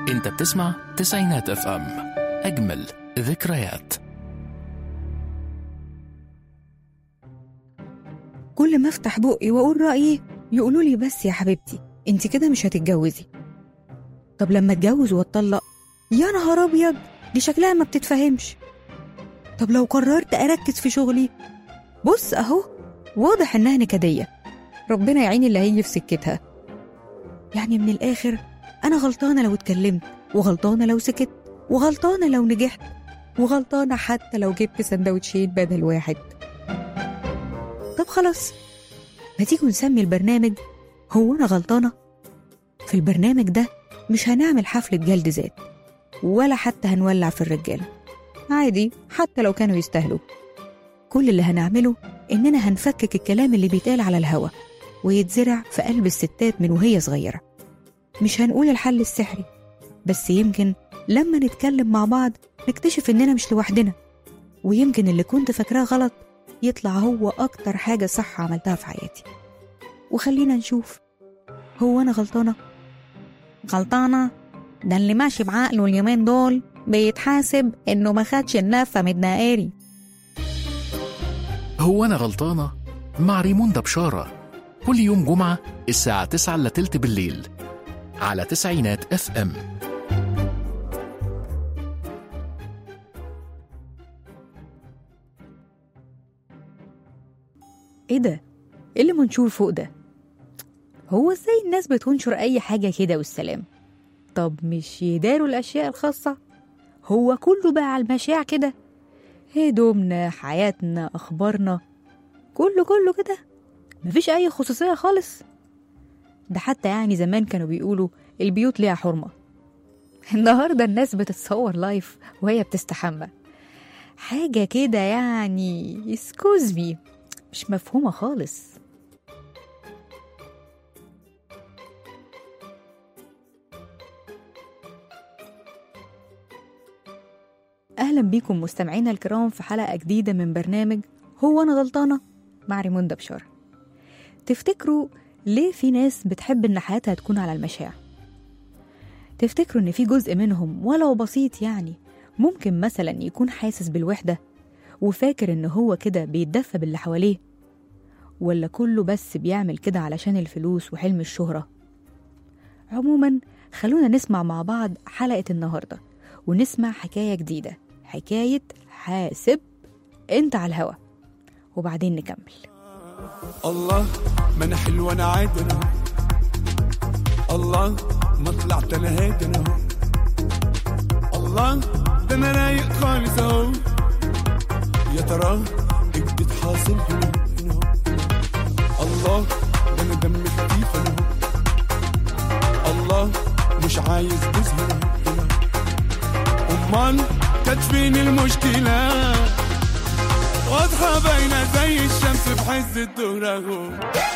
انت بتسمع تسعينات اف ام اجمل ذكريات كل ما افتح بقي واقول رايي يقولوا لي بس يا حبيبتي انت كده مش هتتجوزي طب لما اتجوز واتطلق يا نهار ابيض دي شكلها ما بتتفهمش طب لو قررت اركز في شغلي بص اهو واضح انها نكديه ربنا يعين اللي هيجي في سكتها يعني من الاخر انا غلطانه لو اتكلمت وغلطانه لو سكت وغلطانه لو نجحت وغلطانه حتى لو جبت سندوتشين بدل واحد طب خلاص ما تيجوا نسمي البرنامج هو أنا غلطانة؟ في البرنامج ده مش هنعمل حفلة جلد ذات ولا حتى هنولع في الرجالة عادي حتى لو كانوا يستاهلوا كل اللي هنعمله إننا هنفكك الكلام اللي بيتقال على الهوا ويتزرع في قلب الستات من وهي صغيرة مش هنقول الحل السحري بس يمكن لما نتكلم مع بعض نكتشف إننا مش لوحدنا ويمكن اللي كنت فاكراه غلط يطلع هو أكتر حاجة صح عملتها في حياتي وخلينا نشوف هو أنا غلطانة؟ غلطانة؟ ده اللي ماشي بعقله اليومين دول بيتحاسب إنه ما خدش اللفة من الدقاري هو انا غلطانه مع ريموندا بشاره كل يوم جمعه الساعه 9 الا تلت بالليل على تسعينات اف ام إيه ده؟ إيه اللي منشور فوق ده؟ هو إزاي الناس بتنشر أي حاجة كده والسلام؟ طب مش يداروا الأشياء الخاصة؟ هو كله بقى على المشاع كده هدومنا حياتنا أخبارنا كله كله كده مفيش أي خصوصية خالص ده حتى يعني زمان كانوا بيقولوا البيوت ليها حرمة النهاردة الناس بتتصور لايف وهي بتستحمى حاجة كده يعني اسكوز مي مش مفهومة خالص أهلا بيكم مستمعينا الكرام في حلقة جديدة من برنامج هو أنا غلطانة مع ريموندا بشارة تفتكروا ليه في ناس بتحب إن حياتها تكون على المشاع تفتكروا إن في جزء منهم ولو بسيط يعني ممكن مثلا يكون حاسس بالوحدة وفاكر إن هو كده بيتدفى باللي حواليه ولا كله بس بيعمل كده علشان الفلوس وحلم الشهرة عموما خلونا نسمع مع بعض حلقة النهاردة ونسمع حكاية جديدة حكاية حاسب انت على الهوا وبعدين نكمل الله ما انا حلو انا عادي انا هو. الله ما طلعت انا هادي انا هو. الله ده انا رايق خالص اهو يا ترى ايه جديد حاصل هنا هنا هو. الله ده انا دم خفيف انا هو. الله مش عايز جوز هنا هنا امال كانت فين المشكله واضحة باينة زي الشمس في عز الظهر اهو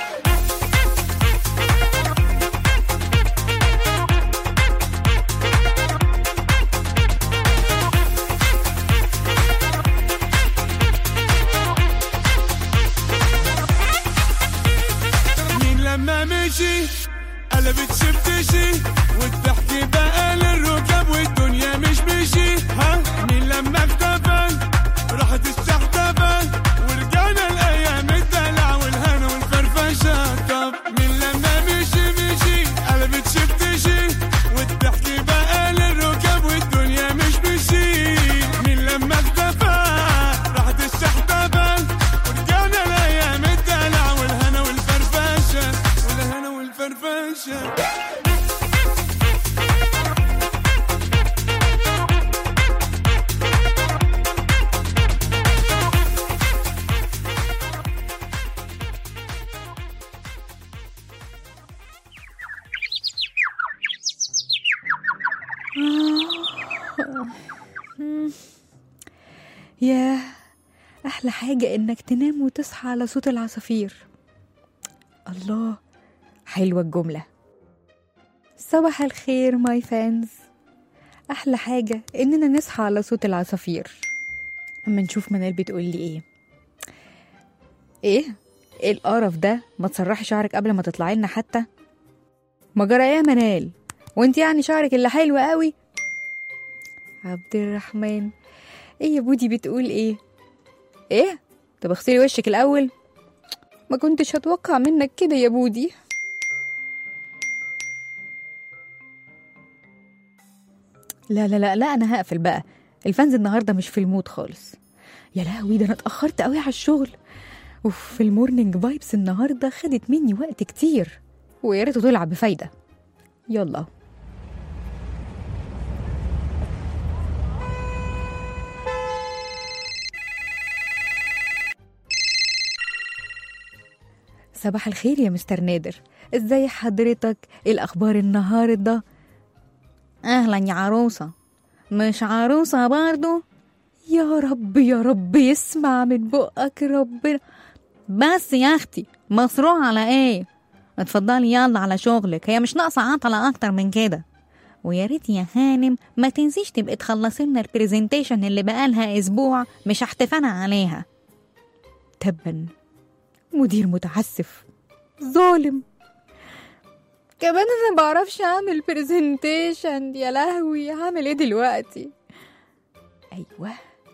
مين لما مشي قلبت شفتشي والضحك بقى للركاب والدنيا مش مشي ها مين لما اختفى راحت الشحتفة ورجعنا الايام الدلع والهنا والفرفشة طب مين لما مشي مشي قلبت شفتشي والضحك بقى للركاب والدنيا مش مشي مين لما اختفى راحت الشحتفة ورجعنا الايام الدلع والهنا والفرفشة والهنا والفرفشة ياه أحلى حاجة إنك تنام وتصحى على صوت العصافير الله حلوة الجملة صباح الخير ماي فانز أحلى حاجة إننا نصحى على صوت العصافير أما نشوف منال بتقول لي إيه إيه؟ إيه القرف ده؟ ما تسرحي شعرك قبل ما تطلعي لنا حتى؟ ما جرى إيه يا منال؟ وانت يعني شعرك اللي حلو قوي عبد الرحمن ايه يا بودي بتقول ايه ايه طب اغسلي وشك الاول ما كنتش هتوقع منك كده يا بودي لا لا لا لا انا هقفل بقى الفانز النهارده مش في المود خالص يا لهوي ده انا اتاخرت قوي على الشغل اوف المورنينج فايبس النهارده خدت مني وقت كتير ويا ريته طلع بفايده يلا صباح الخير يا مستر نادر ازاي حضرتك ايه الاخبار النهارده اهلا يا عروسه مش عروسه برضو يا رب يا رب يسمع من بقك ربنا بس يا اختي مصروع على ايه اتفضلي يلا على شغلك هي مش ناقصه عطله اكتر من كده ويا ريت يا هانم ما تنسيش تبقي تخلصي لنا البرزنتيشن اللي بقالها اسبوع مش هحتفنا عليها تبا مدير متعسف ظالم كمان انا بعرفش اعمل برزنتيشن يا لهوي هعمل ايه دلوقتي ايوه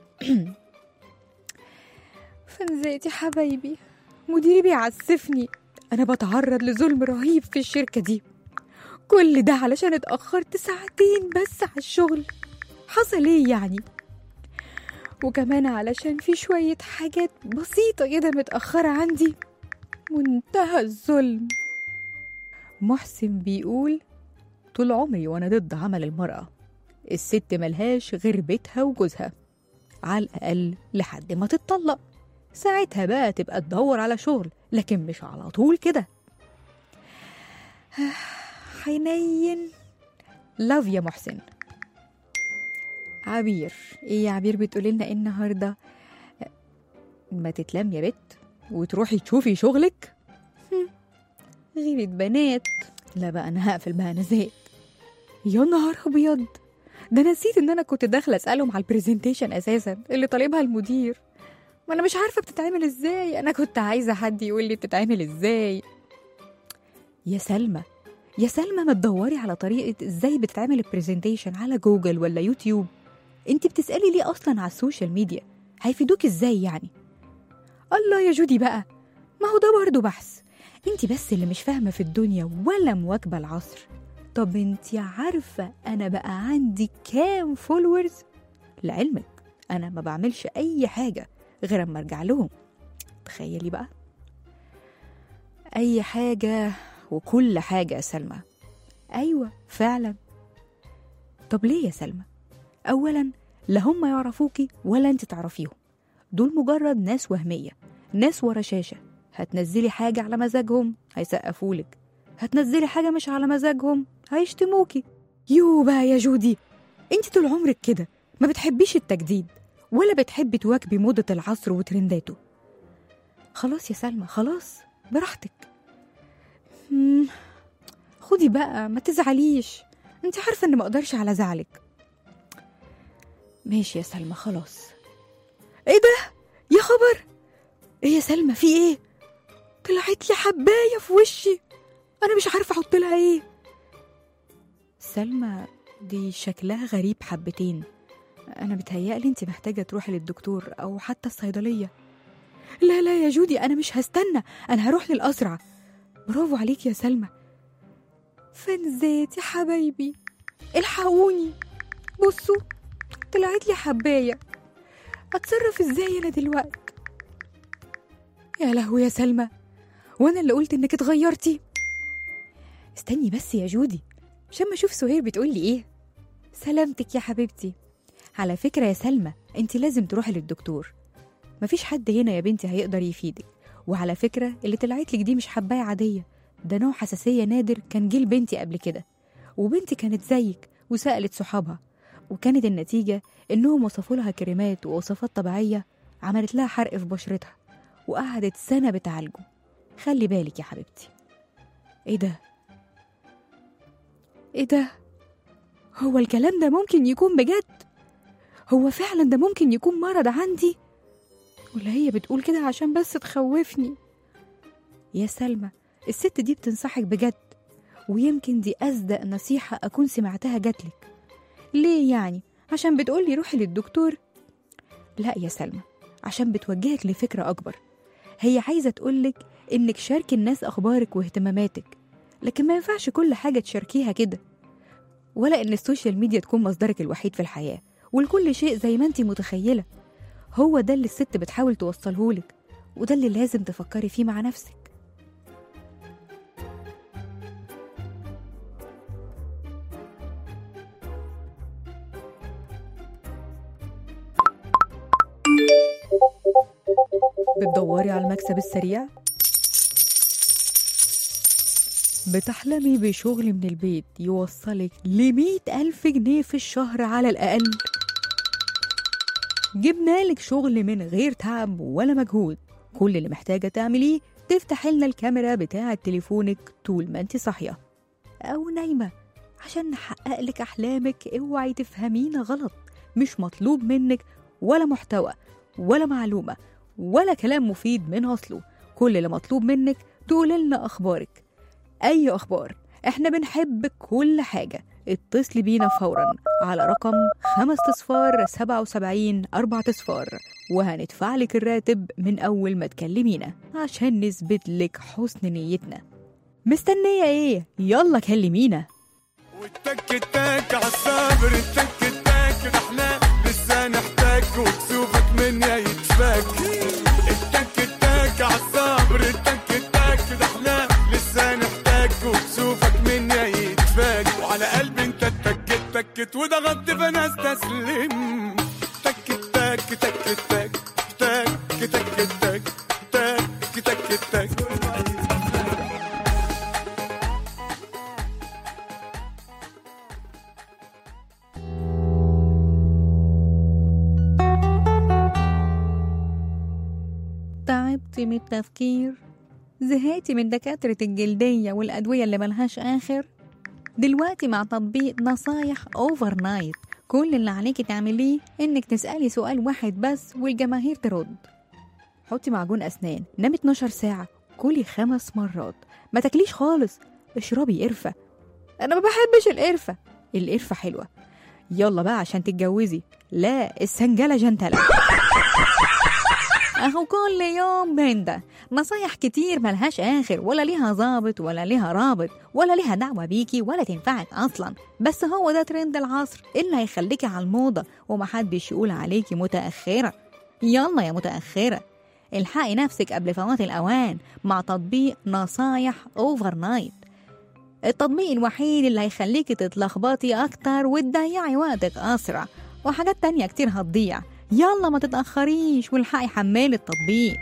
فنزاتي حبايبي مديري بيعسفني انا بتعرض لظلم رهيب في الشركه دي كل ده علشان اتاخرت ساعتين بس على الشغل حصل ايه يعني وكمان علشان في شويه حاجات بسيطه كده متاخره عندي منتهى الظلم محسن بيقول طول عمري وانا ضد عمل المرأة الست ملهاش غير بيتها وجوزها على الأقل لحد ما تتطلق ساعتها بقى تبقى تدور على شغل لكن مش على طول كده حنين لاف يا محسن عبير ايه يا عبير بتقولي لنا ايه النهارده ما تتلم يا بت وتروحي تشوفي شغلك هم، غيرة بنات لا بقى انا هقفل بقى انا زهقت يا نهار ابيض ده انا نسيت ان انا كنت داخله اسالهم على البرزنتيشن اساسا اللي طالبها المدير ما انا مش عارفه بتتعمل ازاي انا كنت عايزه حد يقول لي بتتعمل ازاي يا سلمى يا سلمى ما تدوري على طريقه ازاي بتتعمل البرزنتيشن على جوجل ولا يوتيوب انت بتسالي ليه اصلا على السوشيال ميديا هيفيدوك ازاي يعني الله يا جودي بقى ما هو ده برضه بحث انت بس اللي مش فاهمه في الدنيا ولا مواكبه العصر طب انت عارفه انا بقى عندي كام فولورز لعلمك انا ما بعملش اي حاجه غير اما ارجع لهم تخيلي بقى اي حاجه وكل حاجه يا سلمى ايوه فعلا طب ليه يا سلمى اولا لا هم يعرفوكي ولا انت تعرفيهم دول مجرد ناس وهميه ناس ورا شاشه هتنزلي حاجه على مزاجهم هيسقفولك هتنزلي حاجه مش على مزاجهم هيشتموكي يو بقى يا جودي انت طول عمرك كده ما بتحبيش التجديد ولا بتحبي تواكبي موضة العصر وترنداته خلاص يا سلمى خلاص براحتك مم، خدي بقى ما تزعليش انت عارفة اني ما اقدرش على زعلك ماشي يا سلمى خلاص ايه ده يا خبر ايه يا سلمى في ايه طلعت لي حباية في وشي انا مش عارفة احط لها ايه سلمى دي شكلها غريب حبتين انا بتهيألي انت محتاجة تروحي للدكتور او حتى الصيدلية لا لا يا جودي انا مش هستنى انا هروح للأسرع برافو عليك يا سلمى فنزات يا حبايبي الحقوني بصوا طلعت لي حباية اتصرف ازاي انا دلوقتي يا لهوي يا سلمى وانا اللي قلت انك اتغيرتي استني بس يا جودي عشان ما اشوف سهير بتقول لي ايه سلامتك يا حبيبتي على فكرة يا سلمى انت لازم تروحي للدكتور مفيش حد هنا يا بنتي هيقدر يفيدك وعلى فكرة اللي طلعت لك دي مش حباية عادية ده نوع حساسية نادر كان جيل بنتي قبل كده وبنتي كانت زيك وسألت صحابها وكانت النتيجة إنهم وصفوا لها كريمات ووصفات طبيعية عملت لها حرق في بشرتها وقعدت سنة بتعالجه خلي بالك يا حبيبتي ايه ده ايه ده هو الكلام ده ممكن يكون بجد هو فعلا ده ممكن يكون مرض عندي ولا هي بتقول كده عشان بس تخوفني يا سلمى الست دي بتنصحك بجد ويمكن دي أصدق نصيحة أكون سمعتها جاتلك ليه يعني؟ عشان بتقولي روحي للدكتور؟ لا يا سلمى عشان بتوجهك لفكرة أكبر هي عايزة تقولك إنك شاركي الناس أخبارك واهتماماتك لكن ما ينفعش كل حاجة تشاركيها كده ولا إن السوشيال ميديا تكون مصدرك الوحيد في الحياة والكل شيء زي ما انت متخيلة هو ده اللي الست بتحاول توصلهولك وده اللي لازم تفكري فيه مع نفسك بتدوري على المكسب السريع؟ بتحلمي بشغل من البيت يوصلك لمئة ألف جنيه في الشهر على الأقل جبنا لك شغل من غير تعب ولا مجهود كل اللي محتاجة تعمليه تفتح لنا الكاميرا بتاعة تليفونك طول ما انت صاحية أو نايمة عشان نحقق لك أحلامك اوعي تفهمينا غلط مش مطلوب منك ولا محتوى ولا معلومة ولا كلام مفيد من أصله كل اللي مطلوب منك تقول لنا أخبارك أي أخبار إحنا بنحب كل حاجة اتصلي بينا فورا على رقم خمس اصفار سبعة وسبعين أربعة اصفار وهندفع لك الراتب من أول ما تكلمينا عشان نثبت لك حسن نيتنا مستنية إيه؟ يلا كلمينا والتك التك عالصبر التك التك ده احنا لسه نحتاج وكسوفك من يا يتفك التك التك عالصبر التك التك ده احنا لسه نحتاج وكسوفك من يا يتفك وعلى قلبي انت اتكت تكت وضغطت فانا استسلم تك التك تك التك تك تك التك تك تك التك تعبتي من التفكير زهقتي من دكاترة الجلدية والأدوية اللي ملهاش آخر دلوقتي مع تطبيق نصايح أوفر نايت كل اللي عليكي تعمليه إنك تسألي سؤال واحد بس والجماهير ترد حطي معجون أسنان نامي 12 ساعة كلي خمس مرات ما تاكليش خالص اشربي قرفة أنا ما بحبش القرفة القرفة حلوة يلا بقى عشان تتجوزي لا السنجلة جنتلة اهو كل يوم من ده نصايح كتير ملهاش اخر ولا ليها ظابط ولا ليها رابط ولا ليها دعوه بيكي ولا تنفعك اصلا بس هو ده ترند العصر اللي هيخليكي على الموضه ومحدش يقول عليكي متاخره يلا يا متاخره الحقي نفسك قبل فوات الاوان مع تطبيق نصايح اوفر نايت التطبيق الوحيد اللي هيخليكي تتلخبطي اكتر وتضيعي وقتك اسرع وحاجات تانية كتير هتضيع يلا ما تتأخريش والحقي حمالي التطبيق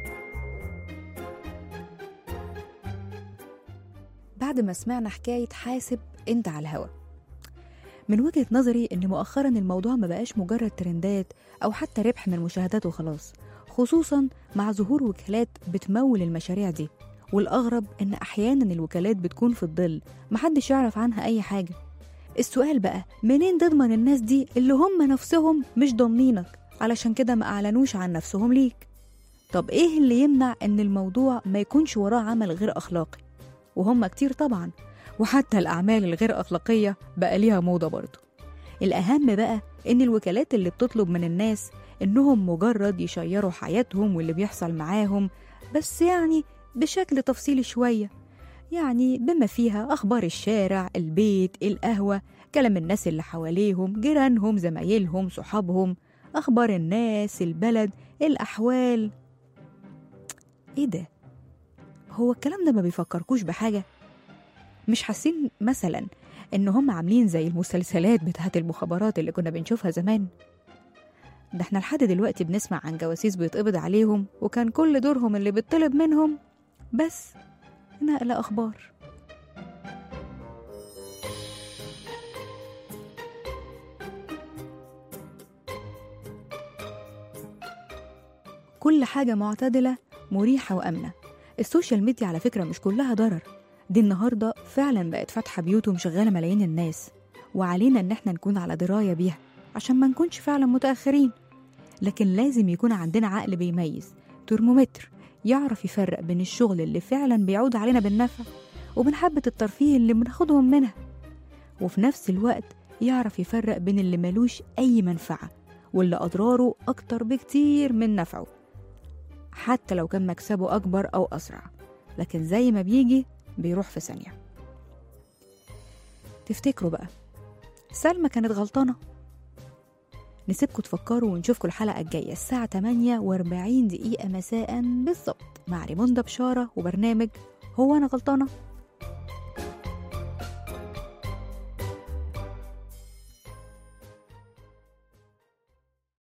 بعد ما سمعنا حكاية حاسب انت على الهوا من وجهة نظري ان مؤخرا الموضوع ما بقاش مجرد ترندات او حتى ربح من المشاهدات وخلاص خصوصا مع ظهور وكالات بتمول المشاريع دي والأغرب إن أحيانا الوكالات بتكون في الظل محدش يعرف عنها أي حاجة السؤال بقى منين تضمن الناس دي اللي هم نفسهم مش ضامنينك علشان كده ما أعلنوش عن نفسهم ليك طب إيه اللي يمنع إن الموضوع ما يكونش وراه عمل غير أخلاقي وهم كتير طبعا وحتى الأعمال الغير أخلاقية بقى ليها موضة برضه الأهم بقى إن الوكالات اللي بتطلب من الناس إنهم مجرد يشيروا حياتهم واللي بيحصل معاهم بس يعني بشكل تفصيلي شوية يعني بما فيها أخبار الشارع البيت القهوة كلام الناس اللي حواليهم جيرانهم زمايلهم صحابهم أخبار الناس البلد الأحوال إيه ده؟ هو الكلام ده ما بيفكركوش بحاجة؟ مش حاسين مثلا إن هم عاملين زي المسلسلات بتاعت المخابرات اللي كنا بنشوفها زمان؟ ده احنا لحد دلوقتي بنسمع عن جواسيس بيتقبض عليهم وكان كل دورهم اللي بيطلب منهم بس نقل أخبار كل حاجة معتدلة مريحة وأمنة السوشيال ميديا على فكرة مش كلها ضرر دي النهاردة فعلا بقت فاتحة بيوت ومشغلة ملايين الناس وعلينا إن احنا نكون على دراية بيها عشان ما نكونش فعلا متأخرين لكن لازم يكون عندنا عقل بيميز ترمومتر يعرف يفرق بين الشغل اللي فعلا بيعود علينا بالنفع وبين حبة الترفيه اللي بناخدهم منها وفي نفس الوقت يعرف يفرق بين اللي ملوش أي منفعة واللي أضراره أكتر بكتير من نفعه حتى لو كان مكسبه أكبر أو أسرع لكن زي ما بيجي بيروح في ثانية تفتكروا بقى سلمى كانت غلطانة نسيبكم تفكروا ونشوفكم الحلقة الجاية الساعة 48 دقيقة مساء بالظبط مع ريموندا بشارة وبرنامج هو أنا غلطانة